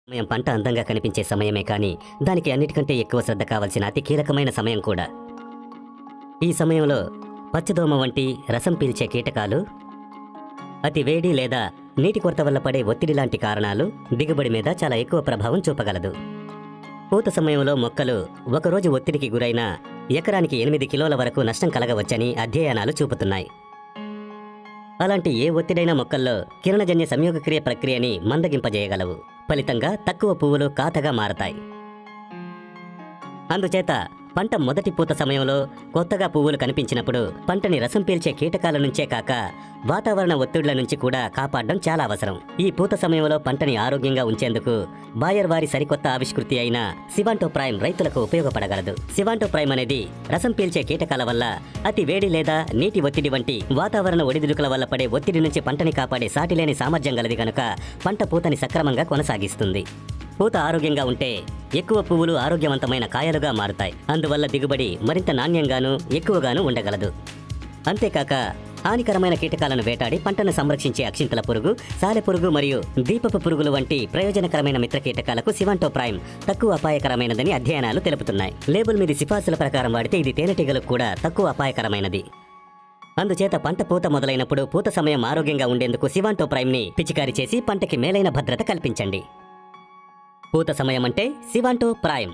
సమయం పంట అందంగా కనిపించే సమయమే కానీ దానికి అన్నిటికంటే ఎక్కువ శ్రద్ధ కావాల్సిన అతి కీలకమైన సమయం కూడా ఈ సమయంలో పచ్చదోమ వంటి రసం పీల్చే కీటకాలు అతి వేడి లేదా నీటి కొరత వల్ల పడే ఒత్తిడి లాంటి కారణాలు దిగుబడి మీద చాలా ఎక్కువ ప్రభావం చూపగలదు పూత సమయంలో మొక్కలు ఒకరోజు ఒత్తిడికి గురైన ఎకరానికి ఎనిమిది కిలోల వరకు నష్టం కలగవచ్చని అధ్యయనాలు చూపుతున్నాయి అలాంటి ఏ ఒత్తిడైన మొక్కల్లో కిరణజన్య సంయోగక్రియ ప్రక్రియని మందగింపజేయగలవు ఫలితంగా తక్కువ పువ్వులు కాతగా మారతాయి అందుచేత పంట మొదటి పూత సమయంలో కొత్తగా పువ్వులు కనిపించినప్పుడు పంటని రసం పీల్చే కీటకాల నుంచే కాక వాతావరణ ఒత్తిళ్ల నుంచి కూడా కాపాడడం చాలా అవసరం ఈ పూత సమయంలో పంటని ఆరోగ్యంగా ఉంచేందుకు బాయర్ వారి సరికొత్త ఆవిష్కృతి అయిన సివాంటో ప్రైమ్ రైతులకు ఉపయోగపడగలదు సివాంటో ప్రైమ్ అనేది రసం పీల్చే కీటకాల వల్ల అతి వేడి లేదా నీటి ఒత్తిడి వంటి వాతావరణ ఒడిదుడుకుల వల్ల పడే ఒత్తిడి నుంచి పంటని కాపాడే సాటిలేని సామర్థ్యం గలది గనుక పంట పూతని సక్రమంగా కొనసాగిస్తుంది పూత ఆరోగ్యంగా ఉంటే ఎక్కువ పువ్వులు ఆరోగ్యవంతమైన కాయలుగా మారుతాయి అందువల్ల దిగుబడి మరింత నాణ్యంగాను ఎక్కువగాను ఉండగలదు అంతేకాక హానికరమైన కీటకాలను వేటాడి పంటను సంరక్షించే అక్షింతల పురుగు సాలె పురుగు మరియు దీపపు పురుగులు వంటి ప్రయోజనకరమైన మిత్ర కీటకాలకు సివాంటో ప్రైమ్ తక్కువ అపాయకరమైనదని అధ్యయనాలు తెలుపుతున్నాయి లేబుల్ మీది సిఫార్సుల ప్రకారం వాడితే ఇది తేనెటీగలకు కూడా తక్కువ అపాయకరమైనది అందుచేత పంట పూత మొదలైనప్పుడు పూత సమయం ఆరోగ్యంగా ఉండేందుకు సివాంటో ప్రైమ్ని పిచికారి చేసి పంటకి మేలైన భద్రత కల్పించండి పూత సమయం అంటే సివాంటో ప్రైమ్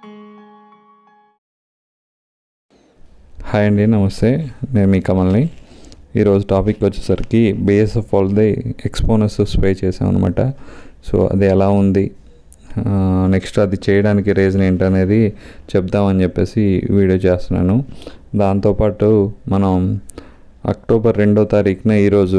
హాయ్ అండి నమస్తే నేను మీ కమల్ని ఈరోజు టాపిక్ వచ్చేసరికి బిఎస్ఎఫ్ వాళ్ళది ఎక్స్పోనస్ స్ప్రే చేసాం అనమాట సో అది ఎలా ఉంది నెక్స్ట్ అది చేయడానికి రీజన్ ఏంటనేది చెప్దామని చెప్పేసి వీడియో చేస్తున్నాను దాంతోపాటు మనం అక్టోబర్ రెండో తారీఖున ఈరోజు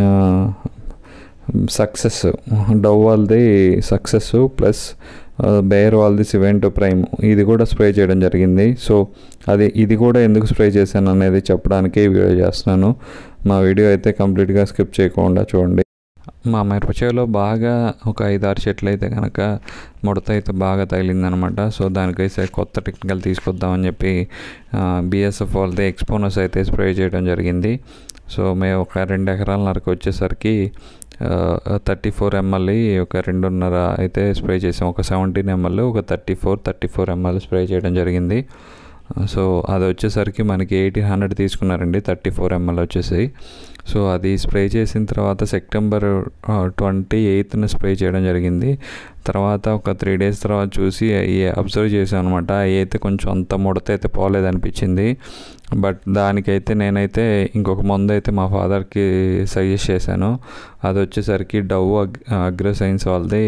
సక్సెస్ డవ్ వాళ్ళది సక్సెస్ ప్లస్ బేర్ వాళ్ళది సివెంటో ప్రైమ్ ఇది కూడా స్ప్రే చేయడం జరిగింది సో అది ఇది కూడా ఎందుకు స్ప్రే చేశాను అనేది చెప్పడానికి ఈ వీడియో చేస్తున్నాను మా వీడియో అయితే కంప్లీట్గా స్కిప్ చేయకుండా చూడండి మా మిరప చేలో బాగా ఒక ఐదు ఆరు చెట్లు అయితే కనుక ముడత అయితే బాగా తగిలిందనమాట సో దానికైతే కొత్త టెక్నికల్ తీసుకొద్దామని చెప్పి బిఎస్ఎఫ్ వాళ్ళది ఎక్స్పోనస్ అయితే స్ప్రే చేయడం జరిగింది సో మేము ఒక రెండు ఎకరాలన్నరకు వచ్చేసరికి థర్టీ ఫోర్ ఎంఎల్ ఒక రెండున్నర అయితే స్ప్రే చేసాం ఒక సెవెంటీన్ ఎంఎల్ ఒక thirty four thirty four ML spray చేయడం జరిగింది సో అది వచ్చేసరికి మనకి ఎయిటీన్ హండ్రెడ్ తీసుకున్నారండి థర్టీ ఫోర్ ఎంఎల్ వచ్చేసి సో అది స్ప్రే చేసిన తర్వాత సెప్టెంబర్ ట్వంటీ ఎయిత్న స్ప్రే చేయడం జరిగింది తర్వాత ఒక త్రీ డేస్ తర్వాత చూసి అబ్జర్వ్ చేశాను అనమాట అయితే కొంచెం అంత ముడత అయితే పోలేదు అనిపించింది బట్ దానికైతే నేనైతే ఇంకొక మందు అయితే మా ఫాదర్కి సజెస్ట్ చేశాను అది వచ్చేసరికి డవ్ అగ్రో సైన్స్ వాళ్ళది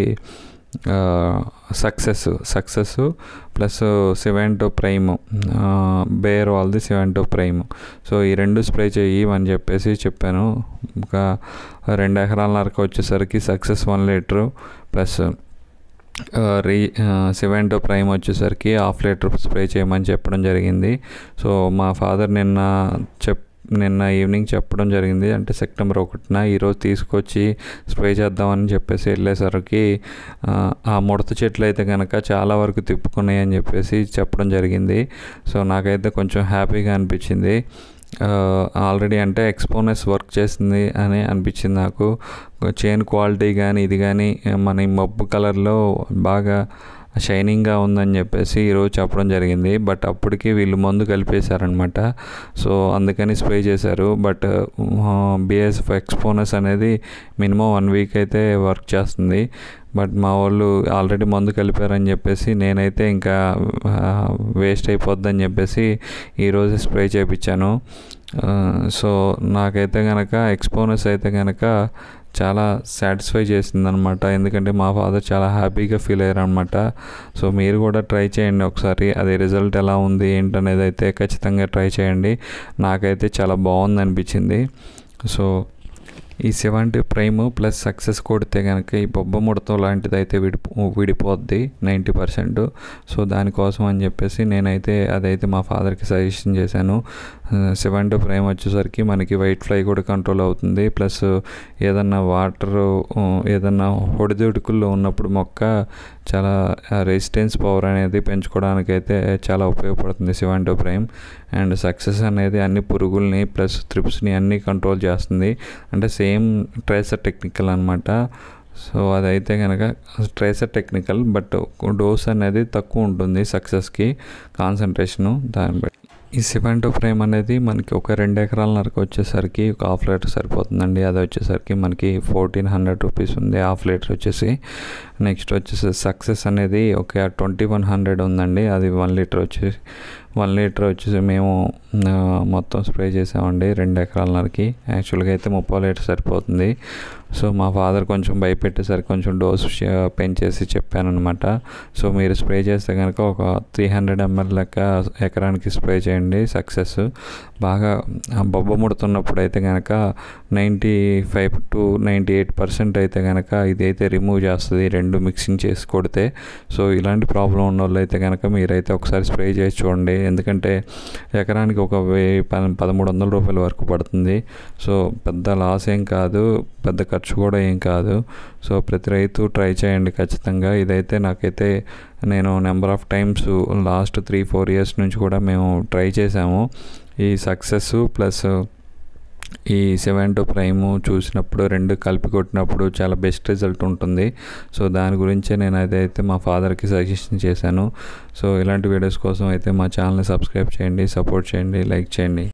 success success plus seventy prime Bayer వాళ్ళది సెవెంటో ప్రైమ్ సో ఈ రెండు స్ప్రే చేయి అని చెప్పేసి చెప్పాను ఇంకా రెండు ఎకరాలన్నరకు వచ్చేసరికి సక్సెస్ వన్ లీటరు ప్లస్ రీ సెవెంటో ప్రైమ్ వచ్చేసరికి హాఫ్ లీటర్ స్ప్రే చేయమని చెప్పడం జరిగింది సో మా ఫాదర్ నిన్న చెప్ నిన్న ఈవినింగ్ చెప్పడం జరిగింది అంటే సెప్టెంబర్ ఒకటిన ఈరోజు తీసుకొచ్చి స్ప్రే చేద్దామని చెప్పేసి వెళ్ళేసరికి ఆ ముడత చెట్లు అయితే కనుక చాలా వరకు తిప్పుకున్నాయి అని చెప్పేసి చెప్పడం జరిగింది సో నాకైతే కొంచెం హ్యాపీగా అనిపించింది ఆల్రెడీ అంటే ఎక్స్పోనెస్ వర్క్ చేసింది అని అనిపించింది నాకు చైన్ క్వాలిటీ కానీ ఇది కానీ మన ఈ మబ్బు కలర్లో బాగా షైనింగ్గా ఉందని చెప్పేసి ఈరోజు చెప్పడం జరిగింది బట్ అప్పటికి వీళ్ళు మందు కలిపేశారనమాట సో అందుకని స్ప్రే చేశారు బట్ బిఎస్ఎఫ్ ఎక్స్పోనస్ అనేది మినిమం వన్ వీక్ అయితే వర్క్ చేస్తుంది బట్ మా వాళ్ళు ఆల్రెడీ మందు కలిపారని చెప్పేసి నేనైతే ఇంకా వేస్ట్ అయిపోద్దని చెప్పేసి ఈరోజు స్ప్రే చేయించాను సో నాకైతే కనుక ఎక్స్పోనస్ అయితే కనుక చాలా సాటిస్ఫై చేసిందనమాట ఎందుకంటే మా ఫాదర్ చాలా హ్యాపీగా ఫీల్ అయ్యారు అనమాట సో మీరు కూడా ట్రై చేయండి ఒకసారి అది రిజల్ట్ ఎలా ఉంది ఏంటనేది అయితే ఖచ్చితంగా ట్రై చేయండి నాకైతే చాలా బాగుంది అనిపించింది సో ఈ సెవెంటీ ప్రైమ్ ప్లస్ సక్సెస్ కొడితే కనుక ఈ బొబ్బ ముడత లాంటిది అయితే విడిపో విడిపోద్ది నైంటీ పర్సెంట్ సో దానికోసం అని చెప్పేసి నేనైతే అదైతే మా ఫాదర్కి సజెషన్ చేశాను సెవెంటీ ప్రైమ్ వచ్చేసరికి మనకి వైట్ ఫ్లై కూడా కంట్రోల్ అవుతుంది ప్లస్ ఏదన్నా వాటర్ ఏదన్నా ఒడిదుడుకుల్లో ఉన్నప్పుడు మొక్క చాలా రెసిస్టెన్స్ పవర్ అనేది పెంచుకోవడానికి అయితే చాలా ఉపయోగపడుతుంది సివాంటో ప్రైమ్ అండ్ సక్సెస్ అనేది అన్ని పురుగుల్ని ప్లస్ త్రిప్స్ని అన్నీ కంట్రోల్ చేస్తుంది అంటే సేమ్ ట్రేసర్ టెక్నికల్ అనమాట సో అదైతే కనుక ట్రేసర్ టెక్నికల్ బట్ డోస్ అనేది తక్కువ ఉంటుంది సక్సెస్కి కాన్సన్ట్రేషను దాన్ని బట్టి ఈ సిమెంటో ఫ్రేమ్ అనేది మనకి ఒక రెండు ఎకరాల నరకు వచ్చేసరికి ఒక హాఫ్ లీటర్ సరిపోతుందండి అది వచ్చేసరికి మనకి ఫోర్టీన్ హండ్రెడ్ రూపీస్ ఉంది హాఫ్ లీటర్ వచ్చేసి నెక్స్ట్ వచ్చేసి సక్సెస్ అనేది ఒక ట్వంటీ వన్ హండ్రెడ్ ఉందండి అది వన్ లీటర్ వచ్చేసి వన్ లీటర్ వచ్చేసి మేము ఆ, మొత్తం స్ప్రే చేసామండి రెండు ఎకరాలన్నరకి యాక్చువల్గా అయితే ముప్పై లీటర్ సరిపోతుంది సో మా ఫాదర్ కొంచెం భయపెట్టేసరికి కొంచెం డోస్ పెంచేసి చెప్పాను అనమాట సో మీరు స్ప్రే చేస్తే కనుక ఒక త్రీ హండ్రెడ్ ఎంఎల్ లెక్క ఎకరానికి స్ప్రే చేయండి సక్సెస్ బాగా ఆ బొబ్బ ముడుతున్నప్పుడు అయితే కనుక ninety five to ninety eight percent అయితే కనుక ఇదైతే రిమూవ్ చేస్తుంది రెండు మిక్సింగ్ చేసి కొడితే సో ఇలాంటి ప్రాబ్లం ఉన్న వాళ్ళు అయితే కనుక మీరైతే ఒకసారి స్ప్రే చేసి చూడండి ఎందుకంటే ఎకరానికి ఒక వెయ్యి ప- పదమూడు వందల రూపాయల వరకు పడుతుంది సో పెద్ద లాస్ ఏం కాదు పెద్ద ఖర్చు కూడా ఏం కాదు సో ప్రతి రైతు ట్రై చేయండి ఖచ్చితంగా ఇదైతే నాకైతే నేను number of times last three four years నుంచి కూడా మేము ట్రై చేసాము ఈ సక్సెస్ ప్లస్ ఈ సెవెన్ టు ప్రైమ్ చూసినప్పుడు రెండు కలిపి కొట్టినప్పుడు చాలా బెస్ట్ రిజల్ట్ ఉంటుంది సో దాని గురించే నేను అదైతే మా ఫాదర్కి సజెషన్ చేశాను సో ఇలాంటి వీడియోస్ కోసం అయితే మా ఛానల్ని సబ్స్క్రైబ్ చేయండి సపోర్ట్ చేయండి లైక్ చేయండి